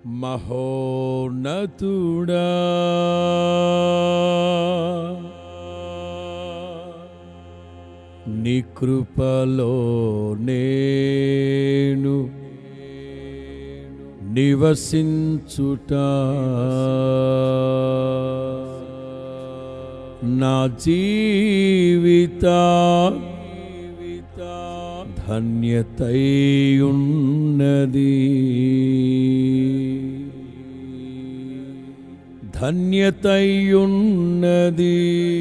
మహోన్నతుడా నీ కృపలో నేను నివసించుట నా జీవిత ధన్యతయున్నది ధన్యతయున్నది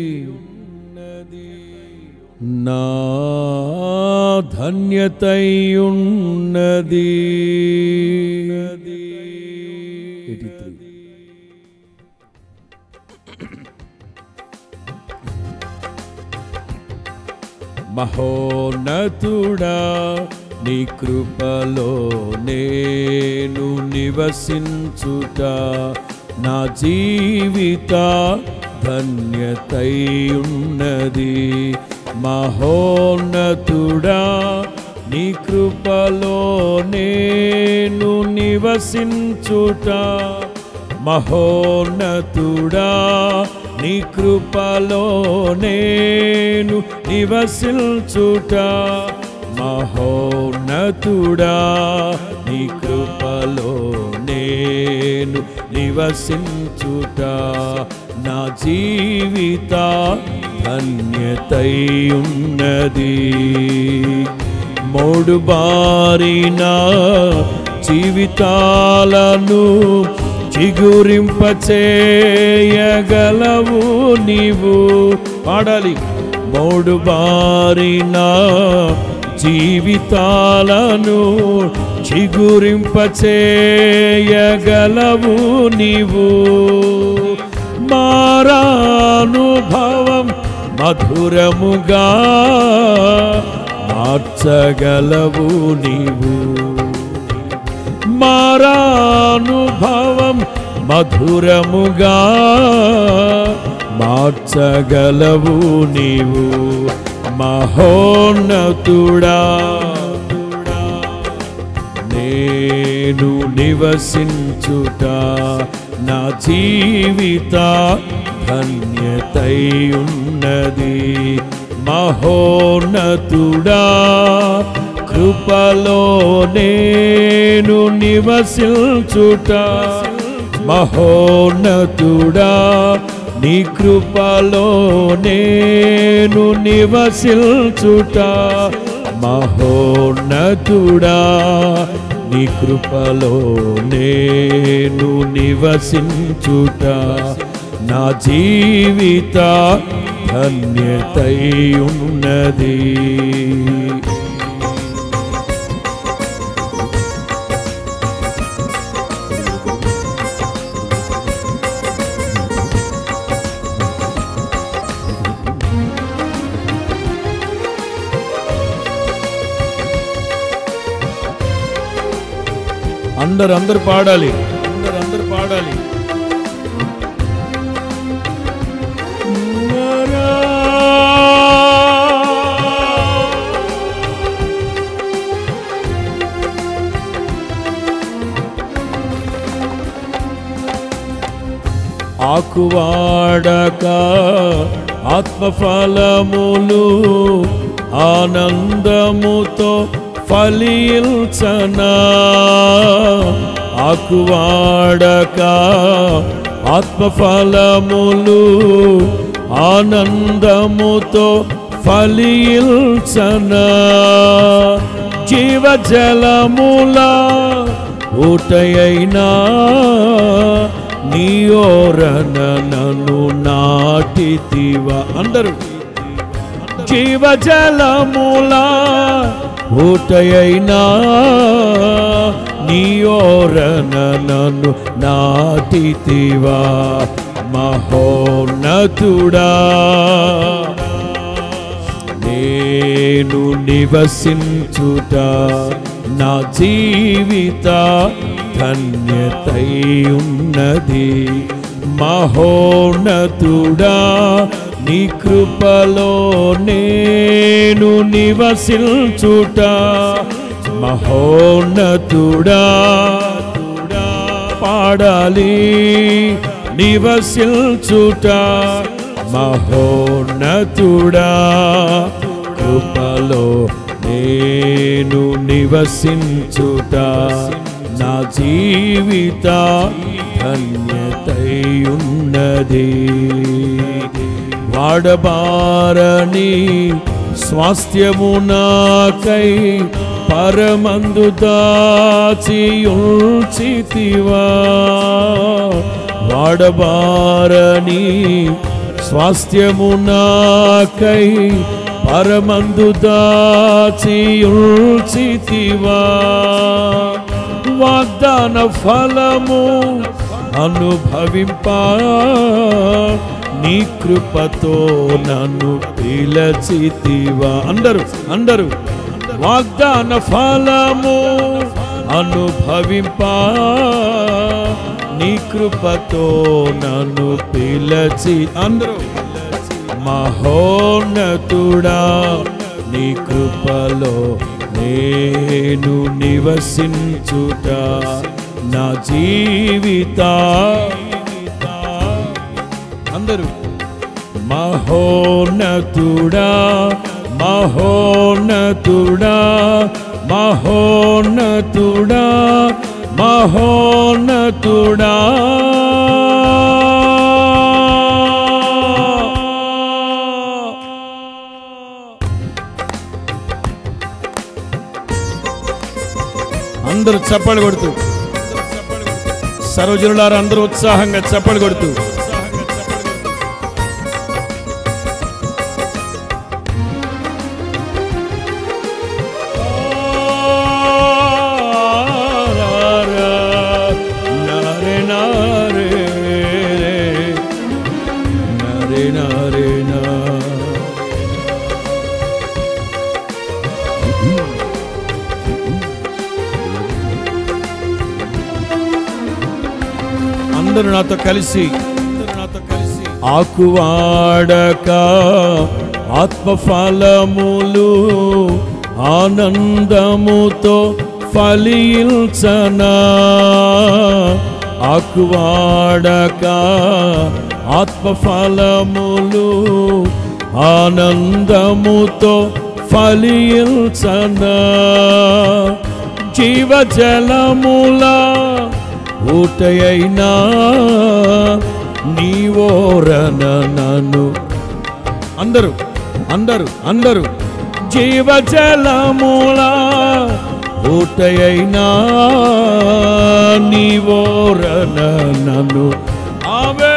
నా ధన్యతయున్నది ఎయిటీ త్రీ మహోన్నతుడా నీ కృపలో నేను నివసించుట నా జీవిత ధన్యతయున్నది మహోన్నతుడా నీ కృపలో నేను నివసించుట మహోన్నతుడా నీ కృపలో నేను నివసించుట మహోన్నతుడా నీ కృపలో నేను నివసించుట నా జీవిత ధన్యతయున్నది మూడు బారిన జీవితాలను చిగురింపచేయగలవు నీవు పాడాలి మూడు బారిన జీవితాలను చిగురింపచేయగలవు నీవు మారానుభవం మధురముగా మార్చగలవు నీవు మారానుభవం మధురముగా మార్చగలవు నీవు మహోన్నతుడా నేను నివసించుట నా జీవిత ధన్యతయున్నది మహోన్నతుడా కృపలో నేను నివసించుట మహోన్నతుడా నీ కృపలో నేను నివసించుట మహోన్నతుడా నీ కృపలో నేను నివసించుట నా జీవిత ధన్యతయున్నది అందరు అందరు పాడాలి అందరు అందరు పాడాలి ఆకువాడక ఆత్మఫలములు ఆనందముతో ఫలించనా ఆకువాడక ఆత్మఫలములు ఆనందముతో ఫలించనా జీవజలముల ఊటయైనా నీయోరన నన్ను నాటితివ అందరూ జీవజలముల ఊటయైనా నీయోరన నన్ను నాటితివా మహోన్నతుడా నేను నివసించుట నా జీవిత ధన్యతయున్నది మహోన్నతుడా నీ కృపలో నేను నివసించుట మహోన్నతుడా పాడాలి నివసించుట మహోన్నతుడా కృపలో నేను నివసించుట నా జీవిత ధన్యతై ఉన్నది వాడబారని స్వాస్థ్యము నాకై పరమందు దాచియుల్చితివా వాడబారని స్వాస్థ్యము నాకై పరమందు దాచియుల్చితివా వాగ్దాన ఫలము అనుభవింప నీ కృపతో నన్ను పిలచితివా అందరు అందరు వాగ్దాన ఫలము అనుభవింప నీ కృపతో నన్ను పిలచి అందరూ మహోన్నతుడా నీ కృపలో నేను నివసించుట నా జీవిత అందరూ మహోన్నతుడా మహోన్నతుడా మహోన్నతుడా మహోన్నతుడా అందరూ చప్పలు కొడుతూ సర్వజనులారు అందరూ ఉత్సాహంగా చప్పలు కొడుతూ నారే నారే నారే నారే నా అందరూ నాతో కలిసి నాతో కలిసి ఆకువాడక ఆత్మఫలములు ఆనందముతో ఫలించనా ఆకువాడక ఆత్మఫలములు ఆనందముతో ఫలించనా జీవజలములా ఊటయైనా నీవోరన నన్ను అందరూ అందరూ అందరూ జీవజలములా ఊటయైనా నీవోరన నన్ను ఆవే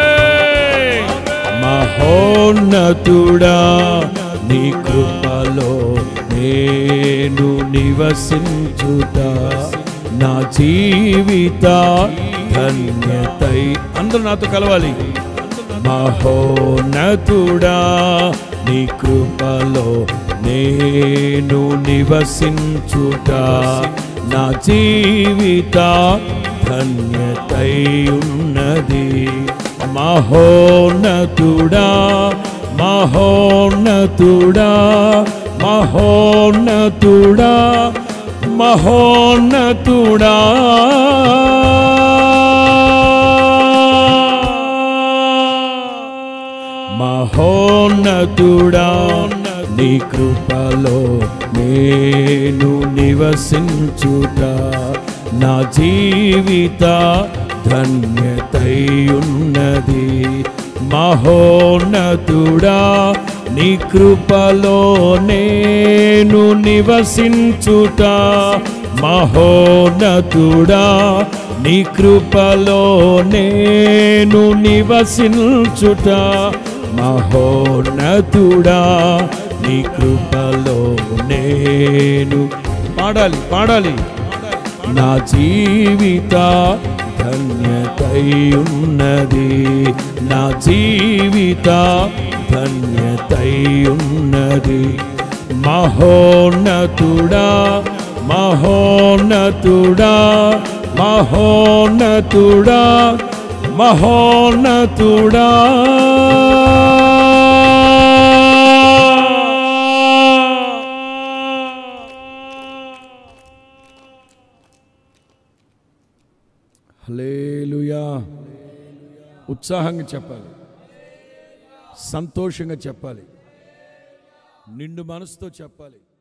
మహోన్నతుడా నీ కృపలో నేను నివసించుట నా జీవిత ధన్యతై అందరూ నాతో కలవాలి మహోన్నతుడా నీ కృపలో నేను నివసించుట నా జీవిత ధన్యతై ఉన్నది మహోన్నతుడా మహోన్నతుడా మహోన్నతుడా మహోన్నతుడా మహోన్నతుడా నీ కృపలో నేను నివసించుట నా జీవిత ధన్యతై ఉన్నది మహోన్నతుడా నీ కృపలో నేను నివసించుట మహోన్నతుడా నీ కృపలో నేను నివసించుట మహోన్నతుడా నీ కృపలో నేను పాడాలి పాడాలి నా జీవిత ధన్యతై ఉన్నది నా జీవిత ధన్యతై ఉన్నది మహోన్నతుడా మహోన్నతుడా మహోన్నతుడా మహోన్నతుడా హలేలుయా ఉత్సాహంగా చెప్పాలి సంతోషంగా చెప్పాలి నిండు మనసుతో చెప్పాలి